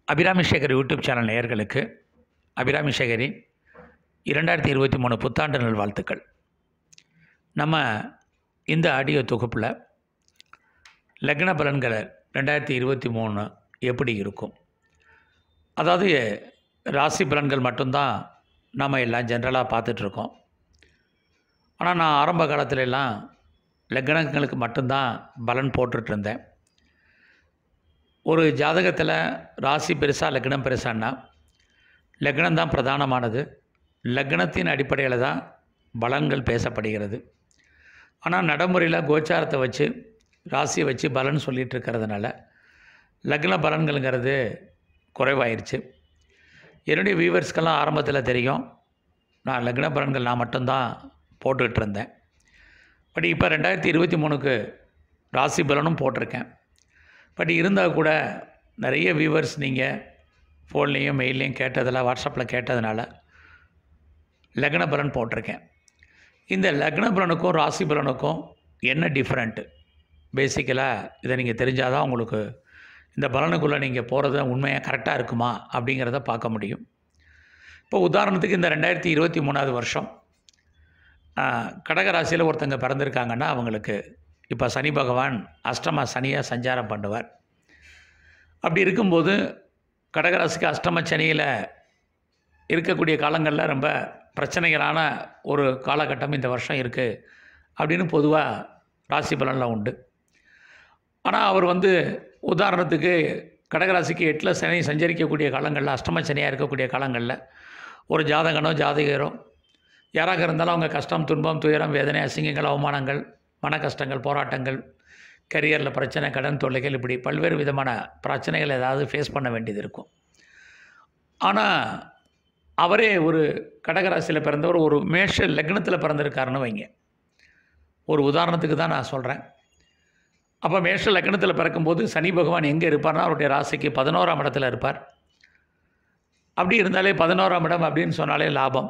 Abirami Sekar YouTube channel நேயர்களுக்கு அபிராமி சேகரின் இரண்டாயிரத்தி இருபத்தி மூணு புத்தாண்டு நல்வாழ்த்துக்கள் நம்ம இந்த ஆடியோ தொகுப்பில் லக்ன பலன்களை ரெண்டாயிரத்தி இருபத்தி மூணு எப்படி இருக்கும் அதாவது ராசி பலன்கள் மட்டும்தான் நம்ம எல்லாம் ஜென்ரலாக பார்த்துட்ருக்கோம் ஆனால் நான் ஆரம்ப காலத்துல எல்லாம் லக்னங்களுக்கு மட்டும்தான் பலன் போட்டுட்டு இருந்தேன் ஒரு ஜாதகத்தில் ராசி பெருசா லக்னம் பெருசான்னா லக்னம் தான் பிரதானமானது லக்னத்தின் அடிப்படையில் தான் பலன்கள் பேசப்படுகிறது ஆனால் நடைமுறையில் கோச்சாரத்தை வச்சு ராசியை வச்சு பலன் சொல்லிகிட்டு இருக்கிறதுனால லக்ன பலன்களுங்கிறது குறைவாயிருச்சு என்னுடைய வியூவர்ஸ்க்கெல்லாம் ஆரம்பத்தில் தெரியும் நான் லக்ன பலன்கள் நான் மட்டும்தான் போட்டுக்கிட்டு இருந்தேன் பட் இப்போ ரெண்டாயிரத்தி இருபத்தி மூணுக்கு ராசி பலனும் போட்டிருக்கேன் பட் இருந்தால் கூட நிறைய வியூவர்ஸ் நீங்கள் ஃபோன்லேயும் மெயிலையும் கேட்டதில் வாட்ஸ்அப்பில் கேட்டதுனால லக்ன பலன் போட்டிருக்கேன் இந்த லக்ன பலனுக்கும் ராசி பலனுக்கும் என்ன டிஃப்ரெண்ட்டு பேசிக்கலாக இதை நீங்கள் தெரிஞ்சால் தான் உங்களுக்கு இந்த பலனுக்குள்ளே நீங்கள் போகிறது உண்மையாக கரெக்டாக இருக்குமா அப்படிங்கிறத பார்க்க முடியும் இப்போ உதாரணத்துக்கு இந்த ரெண்டாயிரத்தி இருபத்தி மூணாவது வருஷம் கடகராசியில் ஒருத்தங்க பிறந்திருக்காங்கன்னா அவங்களுக்கு இப்போ சனி பகவான் அஷ்டம சனியாக சஞ்சாரம் பண்ணுவார் அப்படி இருக்கும்போது கடகராசிக்கு அஷ்டம சனியில் இருக்கக்கூடிய காலங்களில் ரொம்ப பிரச்சனைகளான ஒரு காலகட்டம் இந்த வருஷம் இருக்குது அப்படின்னு பொதுவாக ராசி பலனில் உண்டு ஆனால் அவர் வந்து உதாரணத்துக்கு கடகராசிக்கு எட்டில் சனி சஞ்சரிக்கக்கூடிய காலங்களில் அஷ்டம சனியாக இருக்கக்கூடிய காலங்களில் ஒரு ஜாதகனோ ஜாதகரோ யாராக இருந்தாலும் அவங்க கஷ்டம் துன்பம் துயரம் வேதனை அசிங்கங்கள் அவமானங்கள் மன கஷ்டங்கள் போராட்டங்கள் கரியரில் பிரச்சனை கடன் தொல்லைகள் இப்படி பல்வேறு விதமான பிரச்சனைகள் ஏதாவது ஃபேஸ் பண்ண வேண்டியது இருக்கும் ஆனால் அவரே ஒரு கடகராசியில் பிறந்தவர் ஒரு மேஷ லக்னத்தில் பிறந்திருக்காருன்னு வைங்க ஒரு உதாரணத்துக்கு தான் நான் சொல்கிறேன் அப்போ மேஷ லக்னத்தில் பிறக்கும்போது சனி பகவான் எங்கே இருப்பார்னா அவருடைய ராசிக்கு பதினோராம் இடத்துல இருப்பார் அப்படி இருந்தாலே பதினோராம் இடம் அப்படின்னு சொன்னாலே லாபம்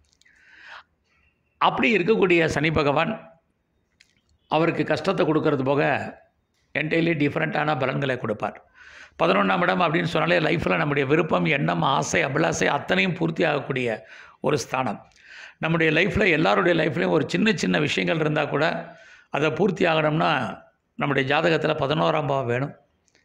அப்படி இருக்கக்கூடிய சனி பகவான் அவருக்கு கஷ்டத்தை கொடுக்கறது போக என்டைலி டிஃப்ரெண்ட்டான பலன்களை கொடுப்பார் பதினொன்றாம் இடம் அப்படின்னு சொன்னாலே லைஃப்பில் நம்முடைய விருப்பம் எண்ணம் ஆசை அபிலாசை அத்தனையும் பூர்த்தி ஆகக்கூடிய ஒரு ஸ்தானம் நம்முடைய லைஃப்பில் எல்லாருடைய லைஃப்லேயும் ஒரு சின்ன சின்ன விஷயங்கள் இருந்தால் கூட அதை பூர்த்தி ஆகணும்னா நம்முடைய ஜாதகத்தில் பதினோராம் பாவம் வேணும்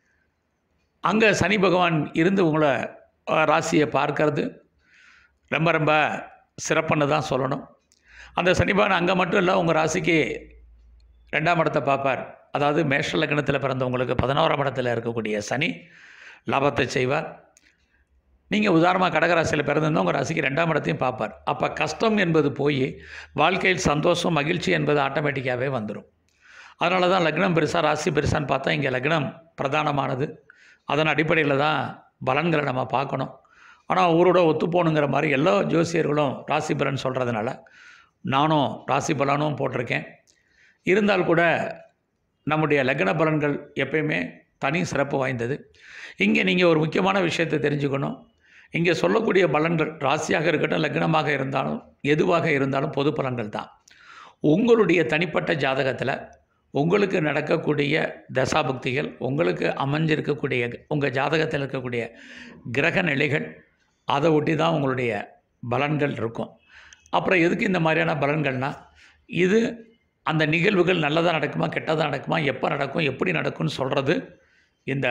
அங்கே சனி பகவான் இருந்து உங்களை ராசியை பார்க்கறது ரொம்ப ரொம்ப சிறப்புன்னு தான் சொல்லணும் அந்த சனி பகவான் அங்கே மட்டும் இல்லை உங்கள் ராசிக்கு ரெண்டாம் இடத்தை பார்ப்பார் அதாவது மேஷ லக்னத்தில் பிறந்தவங்களுக்கு பதினோராம் இடத்துல இருக்கக்கூடிய சனி லாபத்தை செய்வார் நீங்கள் உதாரணமாக கடகராசியில் பிறந்திருந்தால் உங்கள் ராசிக்கு ரெண்டாம் இடத்தையும் பார்ப்பார் அப்போ கஷ்டம் என்பது போய் வாழ்க்கையில் சந்தோஷம் மகிழ்ச்சி என்பது ஆட்டோமேட்டிக்காகவே வந்துடும் அதனால தான் லக்னம் பெருசாக ராசி பெருசான்னு பார்த்தா இங்கே லக்னம் பிரதானமானது அதன் அடிப்படையில் தான் பலன்களை நம்ம பார்க்கணும் ஆனால் ஊரோட ஒத்து போகணுங்கிற மாதிரி எல்லா ஜோசியர்களும் ராசி பலன் சொல்கிறதுனால நானும் ராசி பலனும் போட்டிருக்கேன் இருந்தால் கூட நம்முடைய லக்ன பலன்கள் எப்பயுமே தனி சிறப்பு வாய்ந்தது இங்கே நீங்கள் ஒரு முக்கியமான விஷயத்தை தெரிஞ்சுக்கணும் இங்கே சொல்லக்கூடிய பலன்கள் ராசியாக இருக்கட்டும் லக்னமாக இருந்தாலும் எதுவாக இருந்தாலும் பொது பலன்கள் தான் உங்களுடைய தனிப்பட்ட ஜாதகத்தில் உங்களுக்கு நடக்கக்கூடிய தசாபக்திகள் உங்களுக்கு அமைஞ்சிருக்கக்கூடிய உங்கள் ஜாதகத்தில் இருக்கக்கூடிய கிரக நிலைகள் அதை ஒட்டி தான் உங்களுடைய பலன்கள் இருக்கும் அப்புறம் எதுக்கு இந்த மாதிரியான பலன்கள்னால் இது அந்த நிகழ்வுகள் நல்லதாக நடக்குமா கெட்டதாக நடக்குமா எப்போ நடக்கும் எப்படி நடக்கும்னு சொல்கிறது இந்த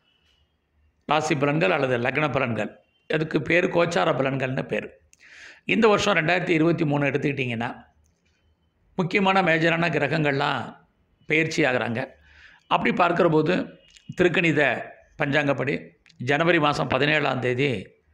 ராசி பலன்கள் அல்லது லக்ன பலன்கள் அதுக்கு பேர் கோச்சார பலன்கள்னு பேர் இந்த வருஷம் ரெண்டாயிரத்தி இருபத்தி மூணு எடுத்துக்கிட்டிங்கன்னா முக்கியமான மேஜரான கிரகங்கள்லாம் பயிற்சி ஆகிறாங்க அப்படி பார்க்குற போது திருக்கணித பஞ்சாங்கப்படி ஜனவரி மாதம் பதினேழாம் தேதி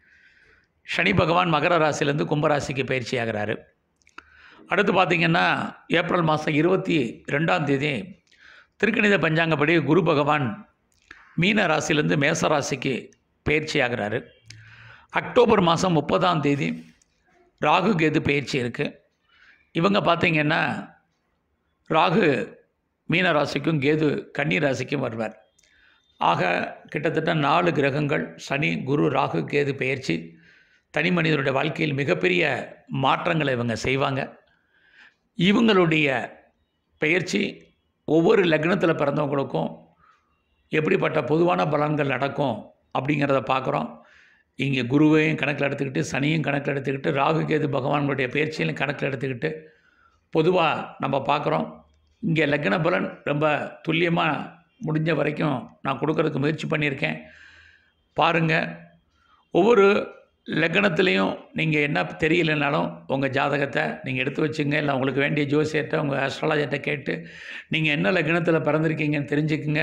சனி பகவான் மகர ராசிலேருந்து கும்பராசிக்கு பயிற்சி ஆகிறாரு அடுத்து பார்த்திங்கன்னா ஏப்ரல் மாதம் இருபத்தி ரெண்டாம் தேதி திருக்கணித பஞ்சாங்கப்படி குரு பகவான் மீன ராசிலேருந்து மேச ராசிக்கு பயிற்சி ஆகிறாரு அக்டோபர் மாதம் முப்பதாம் தேதி ராகு கேது பயிற்சி இருக்குது இவங்க பார்த்திங்கன்னா ராகு மீன ராசிக்கும் கேது கன்னி ராசிக்கும் வருவார் ஆக கிட்டத்தட்ட நாலு கிரகங்கள் சனி குரு ராகு கேது பயிற்சி தனி மனிதனுடைய வாழ்க்கையில் மிகப்பெரிய மாற்றங்களை இவங்க செய்வாங்க இவங்களுடைய பெயர்ச்சி ஒவ்வொரு லக்னத்தில் பிறந்தவங்களுக்கும் எப்படிப்பட்ட பொதுவான பலன்கள் நடக்கும் அப்படிங்கிறத பார்க்குறோம் இங்கே குருவையும் கணக்கில் எடுத்துக்கிட்டு சனியும் கணக்கில் எடுத்துக்கிட்டு ராகு கேது பகவான்களுடைய பயிற்சியிலும் கணக்கில் எடுத்துக்கிட்டு பொதுவாக நம்ம பார்க்குறோம் இங்கே லக்ன பலன் ரொம்ப துல்லியமாக முடிஞ்ச வரைக்கும் நான் கொடுக்கறதுக்கு முயற்சி பண்ணியிருக்கேன் பாருங்கள் ஒவ்வொரு லக்னத்துலேயும் நீங்கள் என்ன தெரியலைனாலும் உங்கள் ஜாதகத்தை நீங்கள் எடுத்து வச்சுங்க இல்லை உங்களுக்கு வேண்டிய ஜோசியத்தை உங்கள் ஆஸ்ட்ராலஜர்கிட்ட கேட்டு நீங்கள் என்ன லக்னத்தில் பிறந்திருக்கீங்கன்னு தெரிஞ்சுக்குங்க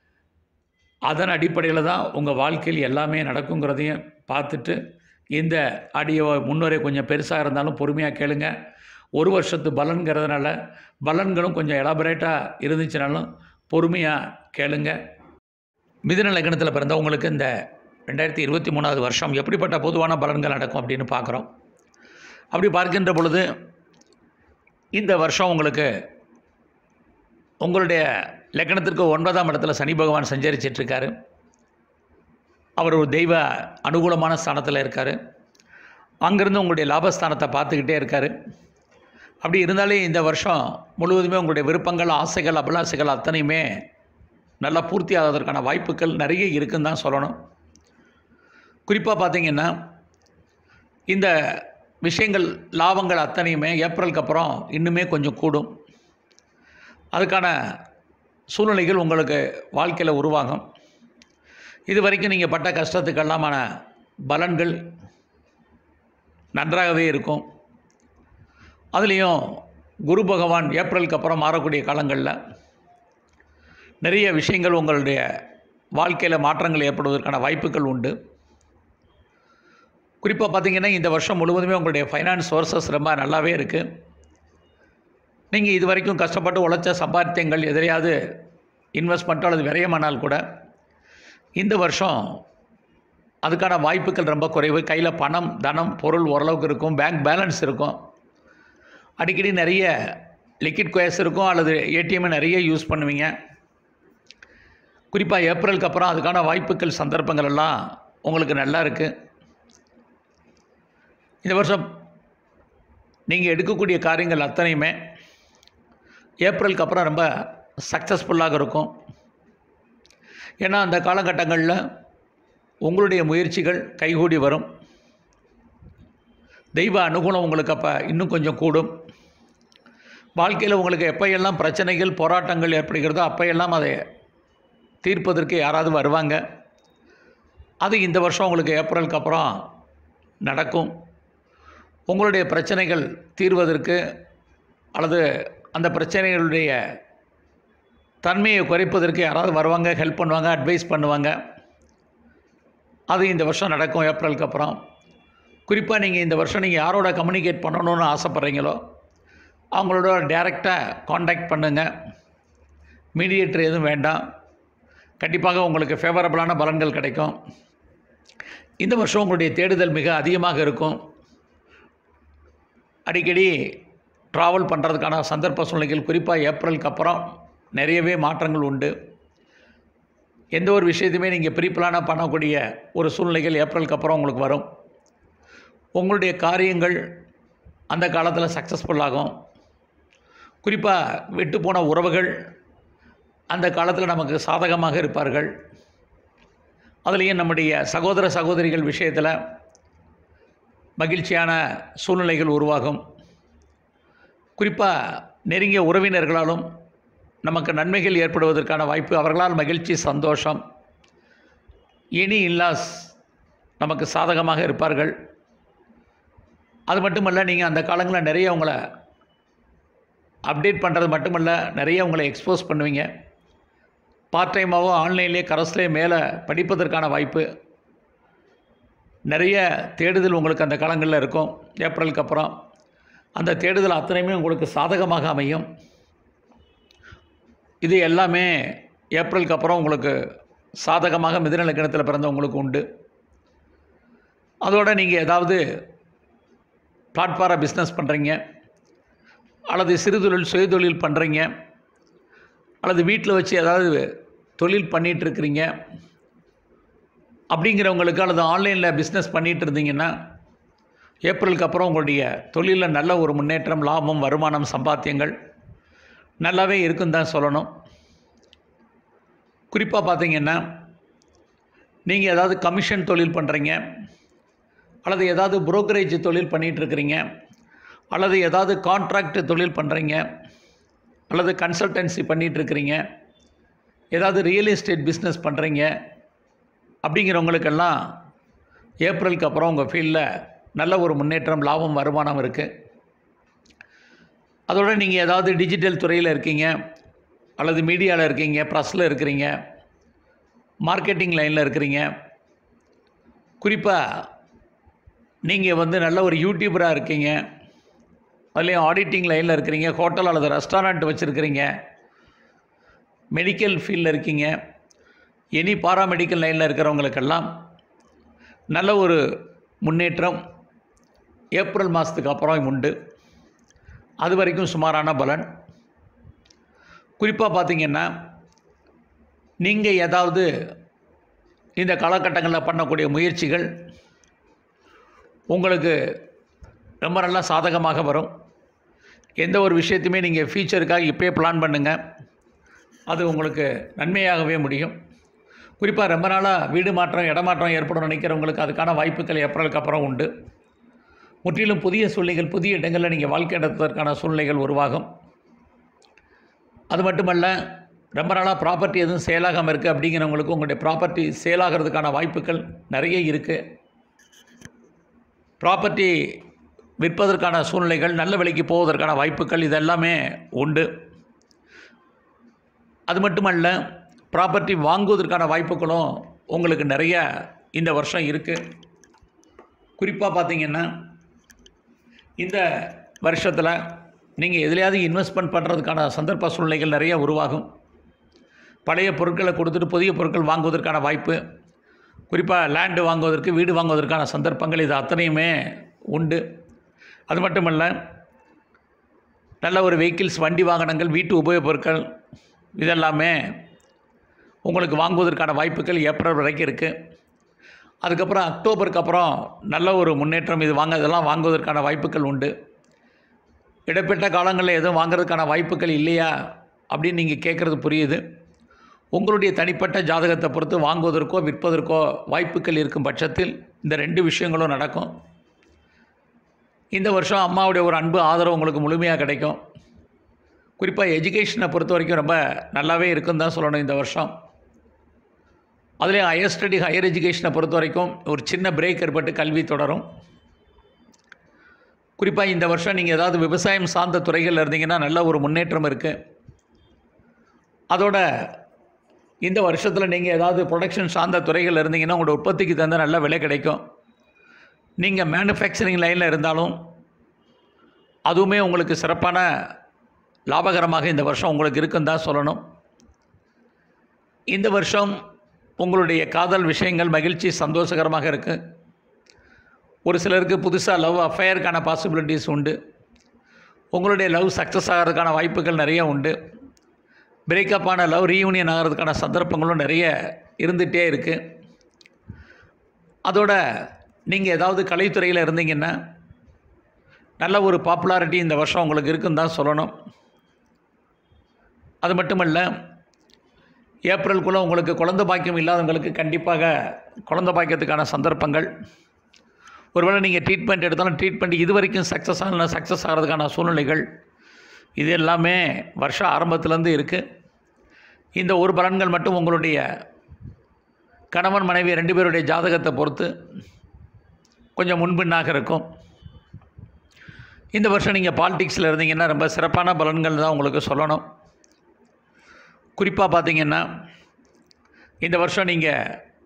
அதன் அடிப்படையில் தான் உங்கள் வாழ்க்கையில் எல்லாமே நடக்குங்கிறதையும் பார்த்துட்டு இந்த ஆடியோ முன்னுரை கொஞ்சம் பெருசாக இருந்தாலும் பொறுமையாக கேளுங்க ஒரு வருஷத்து பலன்கிறதுனால பலன்களும் கொஞ்சம் எலாபரேட்டாக இருந்துச்சுனாலும் பொறுமையாக கேளுங்க மிதுன லக்னத்தில் பிறந்தவங்களுக்கு இந்த ரெண்டாயிரத்தி இருபத்தி மூணாவது வருஷம் எப்படிப்பட்ட பொதுவான பலன்கள் நடக்கும் அப்படின்னு பார்க்குறோம் அப்படி பார்க்கின்ற பொழுது இந்த வருஷம் உங்களுக்கு உங்களுடைய லக்னத்திற்கு ஒன்பதாம் இடத்துல சனி பகவான் சஞ்சரிச்சிட்ருக்காரு அவர் ஒரு தெய்வ அனுகூலமான ஸ்தானத்தில் இருக்கார் அங்கேருந்து உங்களுடைய லாபஸ்தானத்தை பார்த்துக்கிட்டே இருக்கார் அப்படி இருந்தாலே இந்த வருஷம் முழுவதுமே உங்களுடைய விருப்பங்கள் ஆசைகள் அபிலாசைகள் அத்தனையுமே நல்லா பூர்த்தி ஆவதற்கான வாய்ப்புகள் நிறைய இருக்குன்னு தான் சொல்லணும் குறிப்பாக பார்த்தீங்கன்னா இந்த விஷயங்கள் லாபங்கள் அத்தனையுமே ஏப்ரலுக்கு அப்புறம் இன்னுமே கொஞ்சம் கூடும் அதுக்கான சூழ்நிலைகள் உங்களுக்கு வாழ்க்கையில் உருவாகும் இது வரைக்கும் நீங்கள் பட்ட கஷ்டத்துக்கெல்லாமான பலன்கள் நன்றாகவே இருக்கும் அதுலேயும் குரு பகவான் ஏப்ரலுக்கு அப்புறம் மாறக்கூடிய காலங்களில் நிறைய விஷயங்கள் உங்களுடைய வாழ்க்கையில் மாற்றங்கள் ஏற்படுவதற்கான வாய்ப்புகள் உண்டு குறிப்பாக பார்த்தீங்கன்னா இந்த வருஷம் முழுவதுமே உங்களுடைய ஃபைனான்ஸ் சோர்சஸ் ரொம்ப நல்லாவே இருக்குது நீங்கள் இது வரைக்கும் கஷ்டப்பட்டு உழைச்ச சம்பாத்தியங்கள் எதிரையாவது இன்வெஸ்ட்மெண்ட்டோ அல்லது விரயமானால் கூட இந்த வருஷம் அதுக்கான வாய்ப்புகள் ரொம்ப குறைவு கையில் பணம் தனம் பொருள் ஓரளவுக்கு இருக்கும் பேங்க் பேலன்ஸ் இருக்கும் அடிக்கடி நிறைய லிக்விட் கோயஸ் இருக்கும் அல்லது ஏடிஎம் நிறைய யூஸ் பண்ணுவீங்க குறிப்பாக ஏப்ரலுக்கு அப்புறம் அதுக்கான வாய்ப்புகள் சந்தர்ப்பங்கள் எல்லாம் உங்களுக்கு நல்லா இருக்குது இந்த வருஷம் நீங்கள் எடுக்கக்கூடிய காரியங்கள் அத்தனையுமே ஏப்ரலுக்கு அப்புறம் ரொம்ப சக்ஸஸ்ஃபுல்லாக இருக்கும் ஏன்னா அந்த காலகட்டங்களில் உங்களுடைய முயற்சிகள் கைகூடி வரும் தெய்வ அனுகூலம் உங்களுக்கு அப்போ இன்னும் கொஞ்சம் கூடும் வாழ்க்கையில் உங்களுக்கு எப்பையெல்லாம் பிரச்சனைகள் போராட்டங்கள் ஏற்படுகிறதோ அப்பையெல்லாம் அதை தீர்ப்பதற்கு யாராவது வருவாங்க அது இந்த வருஷம் உங்களுக்கு ஏப்ரலுக்கு அப்புறம் நடக்கும் உங்களுடைய பிரச்சனைகள் தீர்வதற்கு அல்லது அந்த பிரச்சனைகளுடைய தன்மையை குறைப்பதற்கு யாராவது வருவாங்க ஹெல்ப் பண்ணுவாங்க அட்வைஸ் பண்ணுவாங்க அது இந்த வருஷம் நடக்கும் ஏப்ரலுக்கு அப்புறம் குறிப்பாக நீங்கள் இந்த வருஷம் நீங்கள் யாரோட கம்யூனிகேட் பண்ணணும்னு ஆசைப்பட்றீங்களோ அவங்களோட டைரெக்டாக காண்டாக்ட் பண்ணுங்கள் மீடியேட்டர் எதுவும் வேண்டாம் கண்டிப்பாக உங்களுக்கு ஃபேவரபிளான பலன்கள் கிடைக்கும் இந்த வருஷம் உங்களுடைய தேடுதல் மிக அதிகமாக இருக்கும் அடிக்கடி ட்ராவல் பண்ணுறதுக்கான சந்தர்ப்ப சூழ்நிலைகள் குறிப்பாக ஏப்ரலுக்கு அப்புறம் நிறையவே மாற்றங்கள் உண்டு எந்த ஒரு விஷயத்தையுமே நீங்கள் ப்ரீப்ளானாக பண்ணக்கூடிய ஒரு சூழ்நிலைகள் ஏப்ரலுக்கு அப்புறம் உங்களுக்கு வரும் உங்களுடைய காரியங்கள் அந்த காலத்தில் சக்ஸஸ்ஃபுல் ஆகும் குறிப்பாக விட்டு போன உறவுகள் அந்த காலத்தில் நமக்கு சாதகமாக இருப்பார்கள் அதுலேயும் நம்முடைய சகோதர சகோதரிகள் விஷயத்தில் மகிழ்ச்சியான சூழ்நிலைகள் உருவாகும் குறிப்பாக நெருங்கிய உறவினர்களாலும் நமக்கு நன்மைகள் ஏற்படுவதற்கான வாய்ப்பு அவர்களால் மகிழ்ச்சி சந்தோஷம் எனி இல்லாஸ் நமக்கு சாதகமாக இருப்பார்கள் அது மட்டுமல்ல நீங்கள் அந்த காலங்களில் நிறைய உங்களை அப்டேட் பண்ணுறது மட்டுமல்ல நிறைய உங்களை எக்ஸ்போஸ் பண்ணுவீங்க பார்ட் டைமாவோ ஆன்லைன்லேயே கரஸ்லேயே மேலே படிப்பதற்கான வாய்ப்பு நிறைய தேடுதல் உங்களுக்கு அந்த காலங்களில் இருக்கும் ஏப்ரலுக்கு அப்புறம் அந்த தேடுதல் அத்தனையுமே உங்களுக்கு சாதகமாக அமையும் இது எல்லாமே ஏப்ரலுக்கு அப்புறம் உங்களுக்கு சாதகமாக மிதுன லக்னத்தில் பிறந்தவங்களுக்கு உண்டு அதோட நீங்கள் ஏதாவது பிளாட்ஃபாராக பிஸ்னஸ் பண்ணுறீங்க அல்லது சிறுதொழில் சுயதொழில் பண்ணுறீங்க அல்லது வீட்டில் வச்சு ஏதாவது தொழில் பண்ணிகிட்டு இருக்கிறீங்க அப்படிங்கிறவங்களுக்கு அல்லது ஆன்லைனில் பிஸ்னஸ் பண்ணிகிட்டு இருந்தீங்கன்னா ஏப்ரலுக்கு அப்புறம் உங்களுடைய தொழிலில் நல்ல ஒரு முன்னேற்றம் லாபம் வருமானம் சம்பாத்தியங்கள் நல்லாவே இருக்குன்னு தான் சொல்லணும் குறிப்பாக பார்த்தீங்கன்னா நீங்கள் ஏதாவது கமிஷன் தொழில் பண்ணுறீங்க அல்லது ஏதாவது புரோக்கரேஜ் தொழில் பண்ணிகிட்டு இருக்கிறீங்க அல்லது ஏதாவது கான்ட்ராக்ட் தொழில் பண்ணுறீங்க அல்லது கன்சல்டன்சி பண்ணிகிட்டு இருக்கிறீங்க ஏதாவது ரியல் எஸ்டேட் பிஸ்னஸ் பண்ணுறீங்க அப்படிங்கிறவங்களுக்கெல்லாம் ஏப்ரலுக்கு அப்புறம் உங்கள் ஃபீல்டில் நல்ல ஒரு முன்னேற்றம் லாபம் வருமானம் இருக்குது அதோட நீங்கள் ஏதாவது டிஜிட்டல் துறையில் இருக்கீங்க அல்லது மீடியாவில் இருக்கீங்க ப்ரெஸ்ஸில் இருக்கிறீங்க மார்க்கெட்டிங் லைனில் இருக்கிறீங்க குறிப்பாக நீங்கள் வந்து நல்ல ஒரு யூடியூபராக இருக்கீங்க அதுலேயும் ஆடிட்டிங் லைனில் இருக்கிறீங்க ஹோட்டல் அல்லது ரெஸ்டாரண்ட் வச்சுருக்கிறீங்க மெடிக்கல் ஃபீல்டில் இருக்கீங்க எனி பாராமெடிக்கல் லைனில் இருக்கிறவங்களுக்கெல்லாம் நல்ல ஒரு முன்னேற்றம் ஏப்ரல் மாதத்துக்கு அப்புறம் உண்டு அது வரைக்கும் சுமாரான பலன் குறிப்பாக பார்த்தீங்கன்னா நீங்கள் ஏதாவது இந்த காலகட்டங்களில் பண்ணக்கூடிய முயற்சிகள் உங்களுக்கு ரொம்ப நல்லா சாதகமாக வரும் எந்த ஒரு விஷயத்தையுமே நீங்கள் ஃபியூச்சருக்காக இப்போயே பிளான் பண்ணுங்கள் அது உங்களுக்கு நன்மையாகவே முடியும் குறிப்பாக ரொம்ப நாளாக வீடு மாற்றம் இடமாற்றம் ஏற்படும் நினைக்கிறவங்களுக்கு அதுக்கான வாய்ப்புகள் ஏப்ரலுக்கு அப்புறம் உண்டு முற்றிலும் புதிய சூழ்நிலைகள் புதிய இடங்களில் நீங்கள் வாழ்க்கை நடத்துவதற்கான சூழ்நிலைகள் உருவாகும் அது மட்டுமல்ல ரொம்ப நாளாக ப்ராப்பர்ட்டி எதுவும் சேலாகாமல் இருக்குது அப்படிங்கிறவங்களுக்கு உங்களுடைய ப்ராப்பர்ட்டி சேலாகிறதுக்கான வாய்ப்புகள் நிறைய இருக்குது ப்ராப்பர்ட்டி விற்பதற்கான சூழ்நிலைகள் நல்ல விலைக்கு போவதற்கான வாய்ப்புகள் இதெல்லாமே உண்டு அது மட்டுமல்ல ப்ராப்பர்ட்டி வாங்குவதற்கான வாய்ப்புகளும் உங்களுக்கு நிறைய இந்த வருஷம் இருக்குது குறிப்பாக பார்த்தீங்கன்னா இந்த வருஷத்தில் நீங்கள் எதுலையாவது இன்வெஸ்ட்மெண்ட் பண்ணுறதுக்கான சந்தர்ப்ப சூழ்நிலைகள் நிறைய உருவாகும் பழைய பொருட்களை கொடுத்துட்டு புதிய பொருட்கள் வாங்குவதற்கான வாய்ப்பு குறிப்பாக லேண்டு வாங்குவதற்கு வீடு வாங்குவதற்கான சந்தர்ப்பங்கள் இது அத்தனையுமே உண்டு அது மட்டுமல்ல நல்ல ஒரு வெஹிக்கிள்ஸ் வண்டி வாகனங்கள் வீட்டு உபயோகப் பொருட்கள் இதெல்லாமே உங்களுக்கு வாங்குவதற்கான வாய்ப்புகள் ஏப்ரல் வரைக்கும் இருக்குது அதுக்கப்புறம் அக்டோபருக்கு அப்புறம் நல்ல ஒரு முன்னேற்றம் இது வாங்க இதெல்லாம் வாங்குவதற்கான வாய்ப்புகள் உண்டு இடைப்பட்ட காலங்களில் எதுவும் வாங்குறதுக்கான வாய்ப்புகள் இல்லையா அப்படின்னு நீங்கள் கேட்குறது புரியுது உங்களுடைய தனிப்பட்ட ஜாதகத்தை பொறுத்து வாங்குவதற்கோ விற்பதற்கோ வாய்ப்புகள் இருக்கும் பட்சத்தில் இந்த ரெண்டு விஷயங்களும் நடக்கும் இந்த வருஷம் அம்மாவுடைய ஒரு அன்பு ஆதரவு உங்களுக்கு முழுமையாக கிடைக்கும் குறிப்பாக எஜுகேஷனை பொறுத்த வரைக்கும் ரொம்ப நல்லாவே இருக்குன்னு தான் சொல்லணும் இந்த வருஷம் அதுலேயும் ஹையர் ஸ்டடி ஹையர் எஜுகேஷனை பொறுத்த வரைக்கும் ஒரு சின்ன பிரேக் ஏற்பட்டு கல்வி தொடரும் குறிப்பாக இந்த வருஷம் நீங்கள் ஏதாவது விவசாயம் சார்ந்த துறைகளில் இருந்தீங்கன்னா நல்ல ஒரு முன்னேற்றம் இருக்குது அதோட இந்த வருஷத்தில் நீங்கள் ஏதாவது ப்ரொடக்ஷன் சார்ந்த துறைகளில் இருந்தீங்கன்னா உங்களோட உற்பத்திக்கு தகுந்த நல்ல விலை கிடைக்கும் நீங்கள் மேனுஃபேக்சரிங் லைனில் இருந்தாலும் அதுவுமே உங்களுக்கு சிறப்பான லாபகரமாக இந்த வருஷம் உங்களுக்கு இருக்குன்னு தான் சொல்லணும் இந்த வருஷம் உங்களுடைய காதல் விஷயங்கள் மகிழ்ச்சி சந்தோஷகரமாக இருக்குது ஒரு சிலருக்கு புதுசாக லவ் அஃபேருக்கான பாசிபிலிட்டிஸ் உண்டு உங்களுடைய லவ் சக்ஸஸ் ஆகிறதுக்கான வாய்ப்புகள் நிறைய உண்டு பிரேக்கப்பான லவ் ரீயூனியன் ஆகிறதுக்கான சந்தர்ப்பங்களும் நிறைய இருந்துகிட்டே இருக்குது அதோட நீங்கள் ஏதாவது கலைத்துறையில் இருந்தீங்கன்னா நல்ல ஒரு பாப்புலாரிட்டி இந்த வருஷம் உங்களுக்கு இருக்குன்னு தான் சொல்லணும் அது மட்டுமல்ல ஏப்ரலுக்குள்ளே உங்களுக்கு குழந்தை பாக்கியம் இல்லாதவங்களுக்கு கண்டிப்பாக குழந்தை பாக்கியத்துக்கான சந்தர்ப்பங்கள் ஒருவேளை நீங்கள் ட்ரீட்மெண்ட் எடுத்தாலும் ட்ரீட்மெண்ட் இது வரைக்கும் சக்ஸஸ் ஆகலாம் சக்ஸஸ் ஆகிறதுக்கான சூழ்நிலைகள் இது எல்லாமே வருஷம் ஆரம்பத்துலேருந்து இருக்குது இந்த ஒரு பலன்கள் மட்டும் உங்களுடைய கணவன் மனைவி ரெண்டு பேருடைய ஜாதகத்தை பொறுத்து கொஞ்சம் முன்பின்னாக இருக்கும் இந்த வருஷம் நீங்கள் பாலிடிக்ஸில் இருந்தீங்கன்னா ரொம்ப சிறப்பான பலன்கள் தான் உங்களுக்கு சொல்லணும் குறிப்பாக பார்த்தீங்கன்னா இந்த வருஷம் நீங்கள்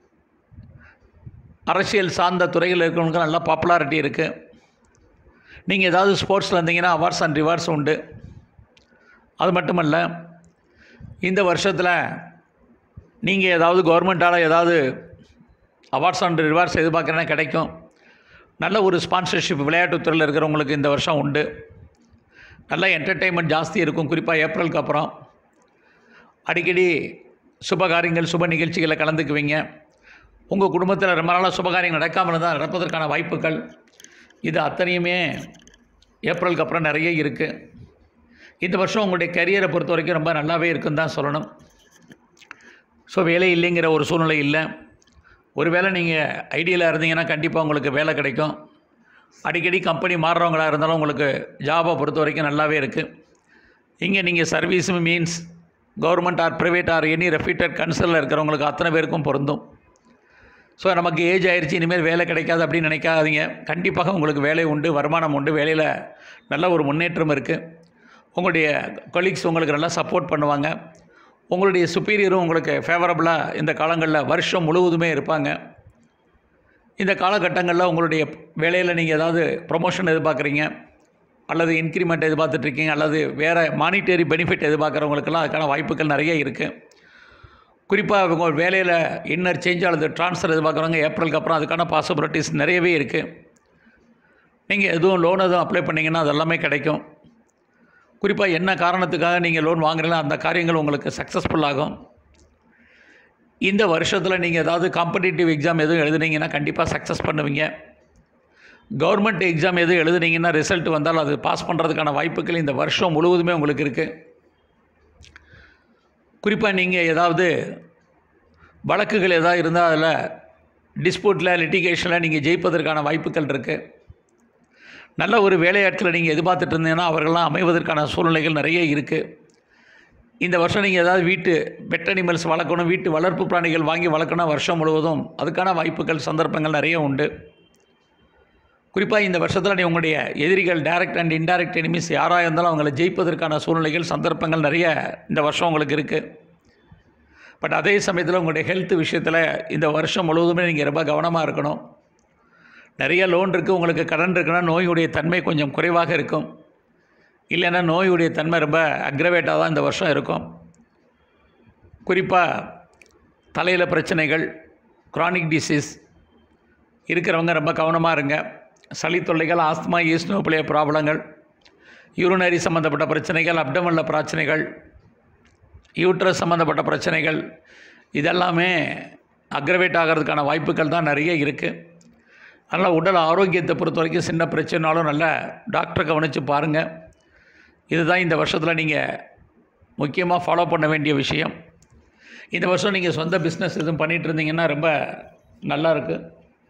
அரசியல் சார்ந்த துறையில் இருக்கிறவங்களுக்கு நல்ல பாப்புலாரிட்டி இருக்குது நீங்கள் ஏதாவது ஸ்போர்ட்ஸில் இருந்தீங்கன்னா அவார்ட்ஸ் அண்ட் ரிவார்ட்ஸ் உண்டு அது மட்டுமல்ல இந்த வருஷத்தில் நீங்கள் ஏதாவது கவர்மெண்ட்டால் ஏதாவது அவார்ட்ஸ் அண்ட் ரிவார்ட்ஸ் எதிர்பார்க்குறேன்னா கிடைக்கும் நல்ல ஒரு ஸ்பான்சர்ஷிப் விளையாட்டுத்துறையில் இருக்கிறவங்களுக்கு இந்த வருஷம் உண்டு நல்ல என்டர்டெயின்மெண்ட் ஜாஸ்தி இருக்கும் குறிப்பாக ஏப்ரலுக்கு அப்புறம் அடிக்கடி சுபகாரியங்கள் சுப நிகழ்ச்சிகளில் கலந்துக்குவீங்க உங்கள் குடும்பத்தில் ரொம்ப நாளாக சுபகாரியம் நடக்காமல் இருந்தால் நடப்பதற்கான வாய்ப்புகள் இது அத்தனையுமே ஏப்ரலுக்கு அப்புறம் நிறைய இருக்குது இந்த வருஷம் உங்களுடைய கரியரை பொறுத்த வரைக்கும் ரொம்ப நல்லாவே இருக்குன்னு தான் சொல்லணும் ஸோ வேலை இல்லைங்கிற ஒரு சூழ்நிலை இல்லை ஒருவேளை நீங்கள் ஐடியில் இருந்தீங்கன்னா கண்டிப்பாக உங்களுக்கு வேலை கிடைக்கும் அடிக்கடி கம்பெனி மாறுறவங்களா இருந்தாலும் உங்களுக்கு ஜாபை பொறுத்த வரைக்கும் நல்லாவே இருக்குது இங்கே நீங்கள் service means government or private or any reputed கன்சர்னில் இருக்கிறவங்களுக்கு அத்தனை பேருக்கும் பொருந்தும் ஸோ நமக்கு ஏஜ் ஆயிடுச்சு இனிமேல் வேலை கிடைக்காது அப்படின்னு நினைக்காதீங்க கண்டிப்பாக உங்களுக்கு வேலை உண்டு வருமானம் உண்டு வேலையில் நல்ல ஒரு முன்னேற்றம் இருக்குது உங்களுடைய கொலீக்ஸ் உங்களுக்கு நல்லா சப்போர்ட் பண்ணுவாங்க உங்களுடைய சுப்பீரியரும் உங்களுக்கு ஃபேவரபுளாக இந்த காலங்களில் வருஷம் முழுவதுமே இருப்பாங்க இந்த காலகட்டங்களில் உங்களுடைய வேலையில் நீங்கள் ஏதாவது ப்ரொமோஷன் எதிர்பார்க்குறீங்க அல்லது இன்க்ரிமெண்ட் எதிர்பார்த்துட்ருக்கீங்க அல்லது வேறு மானிட்டரி பெனிஃபிட் எதிர்பார்க்குறவங்களுக்கெல்லாம் அதுக்கான வாய்ப்புகள் நிறைய இருக்குது குறிப்பாக உங்கள் வேலையில் இன்னர் சேஞ்ச் அல்லது ட்ரான்ஸ்ஃபர் எதிர்பார்க்குறவங்க ஏப்ரலுக்கு அப்புறம் அதுக்கான பாசிபிலிட்டிஸ் நிறையவே இருக்குது நீங்கள் எதுவும் லோன் எதுவும் அப்ளை பண்ணிங்கன்னா அது எல்லாமே கிடைக்கும் குறிப்பாக என்ன காரணத்துக்காக நீங்கள் லோன் வாங்குறீங்களோ அந்த காரியங்கள் உங்களுக்கு சக்ஸஸ்ஃபுல் ஆகும் இந்த வருஷத்தில் நீங்கள் ஏதாவது காம்படிட்டிவ் எக்ஸாம் எதுவும் எழுதுனீங்கன்னா கண்டிப்பாக சக்ஸஸ் பண்ணுவீங்க கவர்மெண்ட் எக்ஸாம் எதுவும் எழுதுனீங்கன்னா ரிசல்ட் வந்தால் அது பாஸ் பண்ணுறதுக்கான வாய்ப்புகள் இந்த வருஷம் முழுவதுமே உங்களுக்கு இருக்குது குறிப்பாக நீங்கள் ஏதாவது வழக்குகள் ஏதாவது இருந்தால் அதில் டிஸ்பியூட்டில் லிட்டிகேஷனில் நீங்கள் ஜெயிப்பதற்கான வாய்ப்புகள் இருக்குது நல்ல ஒரு வேலையாட்களை நீங்கள் எதிர்பார்த்துட்டு இருந்தீங்கன்னா அவர்கள்லாம் அமைவதற்கான சூழ்நிலைகள் நிறைய இருக்குது இந்த வருஷம் நீங்கள் ஏதாவது வீட்டு பெட் அனிமல்ஸ் வளர்க்கணும் வீட்டு வளர்ப்பு பிராணிகள் வாங்கி வளர்க்கணும் வருஷம் முழுவதும் அதுக்கான வாய்ப்புகள் சந்தர்ப்பங்கள் நிறைய உண்டு குறிப்பாக இந்த வருஷத்தில் நீ உங்களுடைய எதிரிகள் டைரக்ட் அண்ட் இன்டைரக்ட் எனிமிஸ் யாராக இருந்தாலும் அவங்கள ஜெயிப்பதற்கான சூழ்நிலைகள் சந்தர்ப்பங்கள் நிறைய இந்த வருஷம் உங்களுக்கு இருக்குது பட் அதே சமயத்தில் உங்களுடைய ஹெல்த் விஷயத்தில் இந்த வருஷம் முழுவதுமே நீங்கள் ரொம்ப கவனமாக இருக்கணும் நிறைய லோன் இருக்குது உங்களுக்கு கடன் இருக்குன்னா நோயுடைய தன்மை கொஞ்சம் குறைவாக இருக்கும் இல்லைன்னா நோயுடைய தன்மை ரொம்ப அக்ரவேட்டாக தான் இந்த வருஷம் இருக்கும் குறிப்பாக தலையில் பிரச்சனைகள் குரானிக் டிசீஸ் இருக்கிறவங்க ரொம்ப கவனமாக இருங்க சளி தொல்லைகள் ஆஸ்துமா ஈஸ்னோபிளிய ப்ராப்ளங்கள் யூரினரி சம்மந்தப்பட்ட பிரச்சனைகள் அப்டமனில் பிரச்சனைகள் யூட்ரஸ் சம்மந்தப்பட்ட பிரச்சனைகள் இதெல்லாமே அக்ரவேட் ஆகிறதுக்கான வாய்ப்புகள் தான் நிறைய இருக்குது அதனால் உடல் ஆரோக்கியத்தை பொறுத்த வரைக்கும் சின்ன பிரச்சனைனாலும் நல்ல டாக்டரை கவனித்து பாருங்கள் இதுதான் இந்த வருஷத்தில் நீங்கள் முக்கியமாக ஃபாலோ பண்ண வேண்டிய விஷயம் இந்த வருஷம் நீங்கள் சொந்த பிஸ்னஸ் எதுவும் பண்ணிகிட்டு இருந்தீங்கன்னா ரொம்ப நல்லா இருக்குது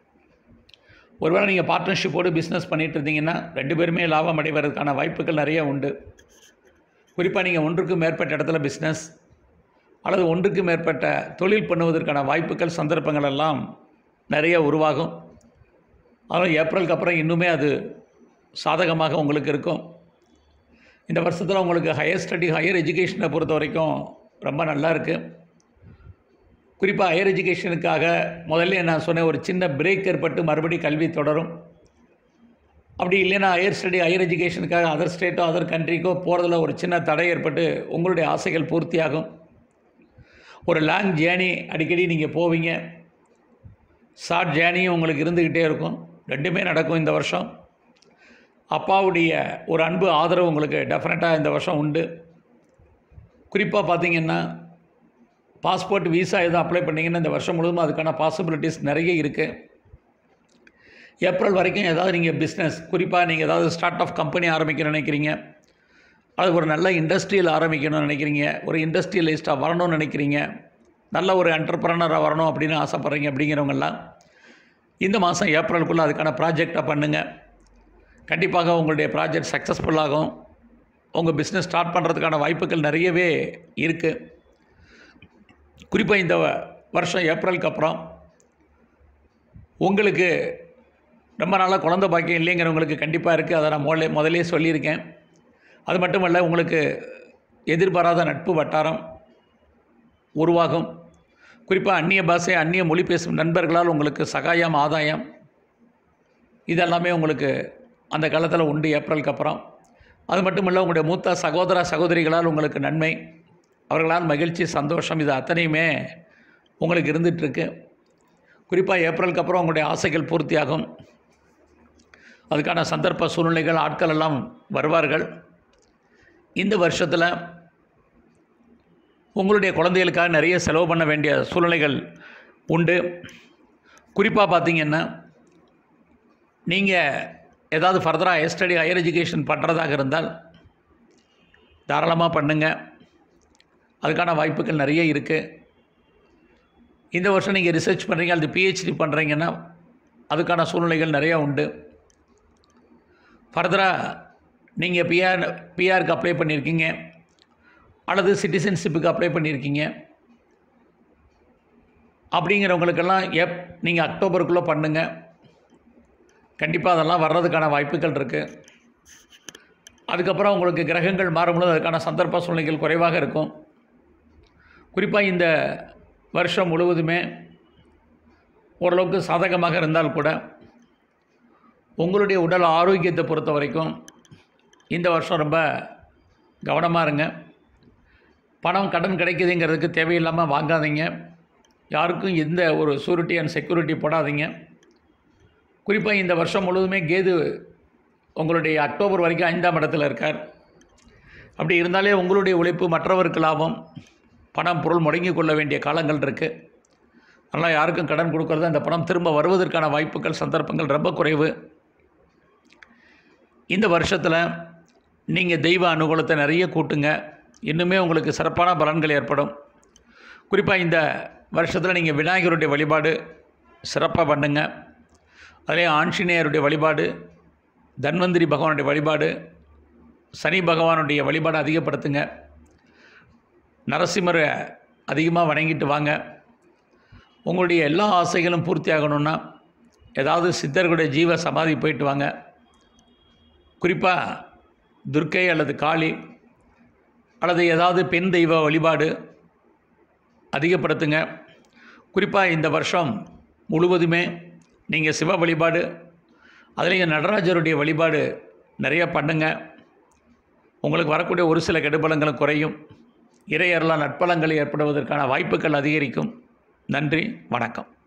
ஒருவேளை நீங்கள் பார்ட்னர்ஷிப்போடு பிஸ்னஸ் பண்ணிகிட்டு இருந்தீங்கன்னா ரெண்டு பேருமே லாபம் அடைவதற்கான வாய்ப்புகள் நிறைய உண்டு குறிப்பாக நீங்கள் ஒன்றுக்கு மேற்பட்ட இடத்துல பிஸ்னஸ் அல்லது ஒன்றுக்கு மேற்பட்ட தொழில் பண்ணுவதற்கான வாய்ப்புகள் சந்தர்ப்பங்கள் எல்லாம் நிறைய உருவாகும் அதனால் ஏப்ரலுக்கு அப்புறம் இன்னுமே அது சாதகமாக உங்களுக்கு இருக்கும் இந்த வருஷத்தில் உங்களுக்கு ஹையர் ஸ்டடி ஹையர் எஜுகேஷனை பொறுத்த வரைக்கும் ரொம்ப நல்லா இருக்குது குறிப்பாக ஹையர் எஜுகேஷனுக்காக முதல்ல நான் சொன்னேன் ஒரு சின்ன பிரேக் ஏற்பட்டு மறுபடி கல்வி தொடரும் அப்படி இல்லைன்னா ஹையர் ஸ்டடி ஹையர் எஜுகேஷனுக்காக அதர் ஸ்டேட்டோ அதர் கண்ட்ரிக்கோ போகிறதுல ஒரு சின்ன தடை ஏற்பட்டு உங்களுடைய ஆசைகள் பூர்த்தியாகும் ஒரு லாங் ஜேர்னி அடிக்கடி நீங்கள் போவீங்க ஷார்ட் ஜேர்னியும் உங்களுக்கு இருந்துக்கிட்டே இருக்கும் ரெண்டுமே நடக்கும் இந்த வருஷம் அப்பாவுடைய ஒரு அன்பு ஆதரவு உங்களுக்கு டெஃபினட்டாக இந்த வருஷம் உண்டு குறிப்பாக பார்த்தீங்கன்னா பாஸ்போர்ட் விசா எதுவும் அப்ளை பண்ணிங்கன்னா இந்த வருஷம் முழுவதும் அதுக்கான பாசிபிலிட்டிஸ் நிறைய இருக்குது ஏப்ரல் வரைக்கும் ஏதாவது நீங்கள் பிஸ்னஸ் குறிப்பாக நீங்கள் ஏதாவது ஸ்டார்ட் ஆஃப் கம்பெனி ஆரம்பிக்கணும்னு நினைக்கிறீங்க அது ஒரு நல்ல இண்டஸ்ட்ரியல் ஆரம்பிக்கணும்னு நினைக்கிறீங்க ஒரு இண்டஸ்ட்ரியலிஸ்ட்டாக வரணும்னு நினைக்கிறீங்க நல்ல ஒரு என்டர்பிரனராக வரணும் அப்படின்னு ஆசைப்பட்றீங்க அப்படிங்கிறவங்கெல்லாம் இந்த மாதம் ஏப்ரலுக்குள்ளே அதுக்கான ப்ராஜெக்டை பண்ணுங்கள் கண்டிப்பாக உங்களுடைய ப்ராஜெக்ட் சக்ஸஸ்ஃபுல்லாகும் உங்கள் பிஸ்னஸ் ஸ்டார்ட் பண்ணுறதுக்கான வாய்ப்புகள் நிறையவே இருக்குது குறிப்பாக இந்த வருஷம் ஏப்ரலுக்கு அப்புறம் உங்களுக்கு ரொம்ப நாளாக குழந்த பாக்கியம் இல்லைங்கிறவங்களுக்கு கண்டிப்பாக இருக்குது அதை நான் முதல்ல முதலே சொல்லியிருக்கேன் அது மட்டும் இல்லை உங்களுக்கு எதிர்பாராத நட்பு வட்டாரம் உருவாகும் குறிப்பாக அந்நிய பாஷை அந்நிய மொழி பேசும் நண்பர்களால் உங்களுக்கு சகாயம் ஆதாயம் இதெல்லாமே உங்களுக்கு அந்த காலத்தில் உண்டு ஏப்ரலுக்கு அப்புறம் அது மட்டும் இல்லை உங்களுடைய மூத்த சகோதர சகோதரிகளால் உங்களுக்கு நன்மை அவர்களால் மகிழ்ச்சி சந்தோஷம் இது அத்தனையுமே உங்களுக்கு இருந்துகிட்ருக்கு குறிப்பாக ஏப்ரலுக்கு அப்புறம் உங்களுடைய ஆசைகள் பூர்த்தியாகும் அதுக்கான சந்தர்ப்ப சூழ்நிலைகள் ஆட்கள் எல்லாம் வருவார்கள் இந்த வருஷத்தில் உங்களுடைய குழந்தைகளுக்காக நிறைய செலவு பண்ண வேண்டிய சூழ்நிலைகள் உண்டு குறிப்பாக பார்த்தீங்கன்னா நீங்கள் ஏதாவது ஃபர்தராக ஹையர் ஸ்டடி ஹையர் எஜுகேஷன் பண்ணுறதாக இருந்தால் தாராளமாக பண்ணுங்கள் அதுக்கான வாய்ப்புகள் நிறைய இருக்குது இந்த வருஷம் நீங்கள் ரிசர்ச் பண்ணுறீங்க அல்லது பிஹெச்டி பண்ணுறீங்கன்னா அதுக்கான சூழ்நிலைகள் நிறையா உண்டு ஃபர்தராக நீங்கள் பிஆர் பிஆருக்கு அப்ளை பண்ணியிருக்கீங்க அல்லது சிட்டிசன்ஷிப்புக்கு அப்ளை பண்ணியிருக்கீங்க அப்படிங்கிறவங்களுக்கெல்லாம் எப் நீங்கள் அக்டோபருக்குள்ளே பண்ணுங்கள் கண்டிப்பாக அதெல்லாம் வர்றதுக்கான வாய்ப்புகள் இருக்குது அதுக்கப்புறம் உங்களுக்கு கிரகங்கள் மாறும்பொழுது அதுக்கான சந்தர்ப்ப சூழ்நிலைகள் குறைவாக இருக்கும் குறிப்பாக இந்த வருஷம் முழுவதுமே ஓரளவுக்கு சாதகமாக இருந்தால் கூட உங்களுடைய உடல் ஆரோக்கியத்தை பொறுத்த வரைக்கும் இந்த வருஷம் ரொம்ப கவனமாக இருங்க பணம் கடன் கிடைக்குதுங்கிறதுக்கு தேவையில்லாமல் வாங்காதீங்க யாருக்கும் எந்த ஒரு சூரிட்டி அண்ட் செக்யூரிட்டி போடாதீங்க குறிப்பாக இந்த வருஷம் முழுவதுமே கேது உங்களுடைய அக்டோபர் வரைக்கும் ஐந்தாம் இடத்துல இருக்கார் அப்படி இருந்தாலே உங்களுடைய உழைப்பு மற்றவருக்கு லாபம் பணம் பொருள் முடங்கி கொள்ள வேண்டிய காலங்கள் இருக்குது அதனால் யாருக்கும் கடன் கொடுக்கறது அந்த பணம் திரும்ப வருவதற்கான வாய்ப்புகள் சந்தர்ப்பங்கள் ரொம்ப குறைவு இந்த வருஷத்தில் நீங்கள் தெய்வ அனுகூலத்தை நிறைய கூட்டுங்க இன்னுமே உங்களுக்கு சிறப்பான பலன்கள் ஏற்படும் குறிப்பாக இந்த வருஷத்தில் நீங்கள் விநாயகருடைய வழிபாடு சிறப்பாக பண்ணுங்க அதிலே ஆஞ்சநேயருடைய வழிபாடு தன்வந்திரி பகவானுடைய வழிபாடு சனி பகவானுடைய வழிபாடு அதிகப்படுத்துங்க நரசிம்மரை அதிகமாக வணங்கிட்டு வாங்க உங்களுடைய எல்லா ஆசைகளும் பூர்த்தி ஆகணும்னா ஏதாவது சித்தர்களுடைய ஜீவ சமாதி போயிட்டு வாங்க குறிப்பாக துர்க்கை அல்லது காளி அல்லது ஏதாவது பெண் தெய்வ வழிபாடு அதிகப்படுத்துங்க குறிப்பாக இந்த வருஷம் முழுவதுமே நீங்கள் சிவ வழிபாடு அதுலேயும் நடராஜருடைய வழிபாடு நிறைய பண்ணுங்க உங்களுக்கு வரக்கூடிய ஒரு சில கெடுபலங்களும் குறையும் இறையறலாம் நட்பலங்கள் ஏற்படுவதற்கான வாய்ப்புகள் அதிகரிக்கும் நன்றி வணக்கம்